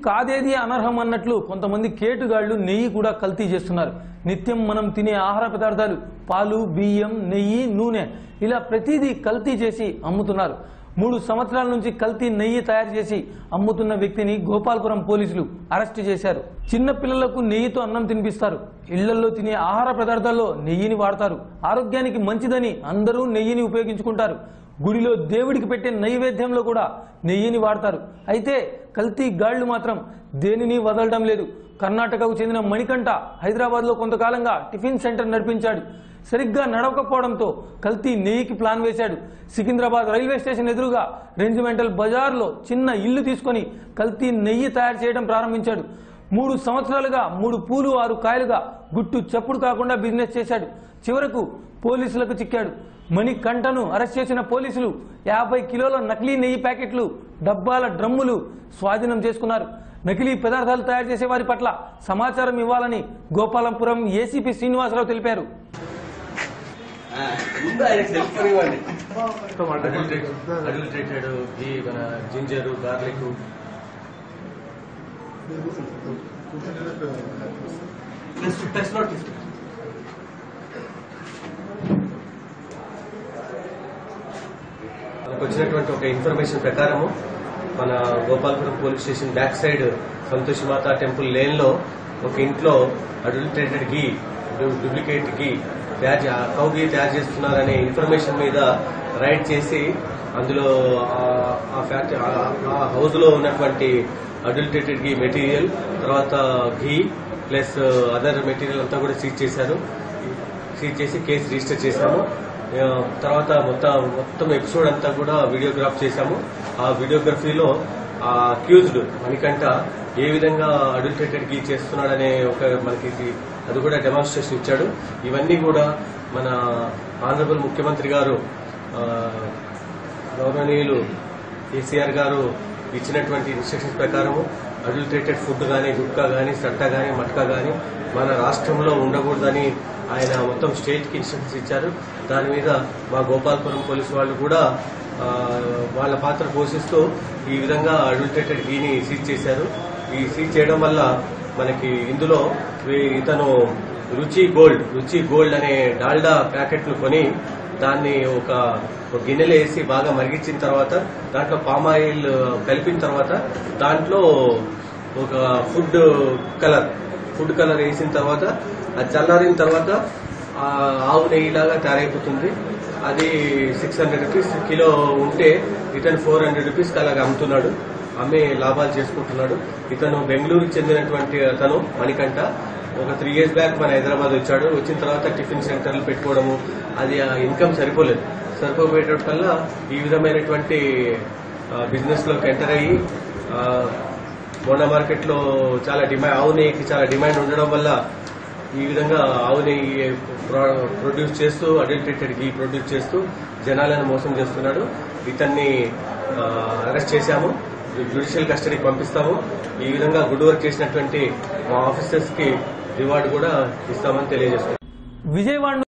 కాదేది అనర్హం అన్నట్లు కొంతమంది కేటుగాళ్లు నెయ్యి కూడా కల్తీ చేస్తున్నారు నిత్యం మనం తినే ఆహార పదార్థాలు పాలు బియ్యం నెయ్యి నూనె ఇలా ప్రతిదీ కల్తీ చేసి అమ్ముతున్నారు మూడు సంవత్సరాల నుంచి కల్తీ నెయ్యి తయారు చేసి అమ్ముతున్న వ్యక్తిని గోపాల్పురం పోలీసులు అరెస్టు చేశారు చిన్న పిల్లలకు నెయ్యితో అన్నం తినిపిస్తారు ఇళ్లలో తినే ఆహార పదార్థాల్లో నెయ్యిని వాడతారు ఆరోగ్యానికి మంచిదని అందరూ నెయ్యిని ఉపయోగించుకుంటారు గుడిలో దేవుడికి పెట్టే నైవేద్యంలో కూడా నెయ్యిని వాడతారు అయితే కల్తీ గాళ్లు మాత్రం దేనిని వదలడం లేదు కర్ణాటకకు చెందిన మణికంఠ హైదరాబాద్ లో కొంతకాలంగా టిఫిన్ సెంటర్ నడిపించాడు సరిగ్గా నడవకపోవడంతో కల్తీ నెయ్యికి ప్లాన్ వేశాడు సికింద్రాబాద్ రైల్వే స్టేషన్ ఎదురుగా రెంజిమెంటల్ బజార్లో చిన్న ఇల్లు తీసుకొని కల్తీ నెయ్యి తయారు చేయడం ప్రారంభించాడు మూడు సంవత్సరాలుగా మూడు పూలు ఆరు కాయలుగా గుట్టు చప్పుడు కాకుండా బిజినెస్ చేశాడు చివరకు పోలీసులకు చిక్కాడు మణికంఠను అరెస్ట్ చేసిన పోలీసులు యాభై కిలోల నకిలీ నెయ్యి ప్యాకెట్లు డబ్బాల డ్రమ్ములు స్వాధీనం చేసుకున్నారు నకిలీ పదార్థాలు తయారు చేసే వారి పట్ల సమాచారం ఇవ్వాలని గోపాలంపురం ఏసీపీ శ్రీనివాసరావు తెలిపారు ముందు ఆయనకు తెలుసుకునివ్వండి అడల్టరేటెడ్ ఈ మన జింజర్ గార్లిక్ ప్లస్ ప్లస్ నాట్ మనకు వచ్చినటువంటి ఒక ఇన్ఫర్మేషన్ ప్రకారము మన Gopalpuram police station back side Santoshi Mata temple lane లో ఒక ఇంట్లో అడల్టరేటెడ్ గీ డూప్లికేట్ గీ తయారు చే- కౌ గీ తయారు చేస్తున్నారనే ఇన్ఫర్మేషన్ మీద రైడ్ చేసి అందులో ఆ- ఆ ఫ్యాక్టరీ ఆ హౌస్ లో ఉన్నటువంటి అడల్టరేటెడ్ గీ మెటీరియల్ తర్వాత ఘీ ప్లస్ అదర్ మెటీరియల్ అంతా కూడా సీజ్ చేశారు సీజ్ చేసి కేసు రిజిస్టర్ చేశాము ఆ, తర్వాత మొత్తం మొత్తం ఎపిసోడ్ అంతా కూడా వీడియోగ్రాఫ్ చేశాము ఆ వీడియోగ్రఫీలో ఆ అక్యూజ్డ్ మణికంఠ ఏ విధంగా అడల్టరేటెడ్ గీ చేస్తున్నాడనే ఒక మనకి ఇది- అది కూడా డెమాన్స్ట్రేషన్ ఇచ్చాడు ఇవన్నీ కూడా మన ఆనరబుల్ ముఖ్యమంత్రి గారు ఆ, గౌరవనీయులు కేసీఆర్ గారు ఇచ్చినటువంటి ఇన్స్ట్రక్షన్స్ ప్రకారము అడల్టరేటెడ్ ఫుడ్ కానీ గుట్కా కానీ సట్టా కానీ మట్కా కానీ మన రాష్ట్రంలో ఉండకూడదని ఆయన మొత్తం స్టేట్ కి ఇన్స్ట్రక్షన్స్ ఇచ్చారు దాని మీద మా గోపాల్పురం పోలీసు వాళ్ళు కూడా ఆ, వాళ్ళ పాత్ర పోషిస్తూ ఈ విధంగా అడల్టరేటెడ్ గీని సీజ్ చేశారు ఈ సీజ్ చేయడం వల్ల మనకి ఇందులో వీ- ఇతను రుచి గోల్డ్ రుచి గోల్డ్ అనే డాల్డా ప్యాకెట్లు కొని దాన్ని ఒక ఒక గిన్నెలో వేసి బాగా మరిగించిన తర్వాత దాంట్లో పామ్ ఆయిల్ కలిపిన తర్వాత దాంట్లో ఒక ఫుడ్ కలర్ ఫుడ్ కలర్ వేసిన తర్వాత అది చల్లారిన తర్వాత ఆ ఆవు నెయ్యిలాగా తయారైపోతుంది అది సిక్స్ హండ్రెడ్ రూపీస్ కిలో ఉంటే ఇతను ఫోర్ హండ్రెడ్ రూపీస్ అలాగ అమ్ముతున్నాడు అమ్మే లాభాలు చేసుకుంటున్నాడు ఇతను బెంగళూరుకి చెందినటువంటి అతను మణికంఠ ఒక త్రీ ఇయర్స్ బ్యాక్ మన హైదరాబాద్ వచ్చాడు వచ్చిన తర్వాత టిఫిన్ సెంటర్లు పెట్టుకోవడము అది ఆ ఇన్కమ్ సరిపోలేదు సరిపోయేటప్పటికల్లా ఈ విధమైనటువంటి బిజినెస్ లోకి ఎంటర్ అయ్యి ఆ, బోండా మార్కెట్ లో చాలా డిమాండ్ ఆవు నెయ్యికి చాలా డిమాండ్ ఉండడం వల్ల ఈ విధంగా ఆవు నెయ్యి ప్రొ- ప్రొడ్యూస్ చేస్తూ అడల్టరేటెడ్ గీ ప్రొడ్యూస్ చేస్తూ జనాలను మోసం చేస్తున్నాడు ఇతన్ని ఆ, అరెస్ట్ చేశాము జ్యుడిషియల్ కస్టడీకి పంపిస్తాము ఈ విధంగా గుడ్ వర్క్ చేసినటువంటి మా ఆఫీసర్స్ కి రివార్డు కూడా ఇస్తామని తెలియజేస్తున్నాం విజయవాడ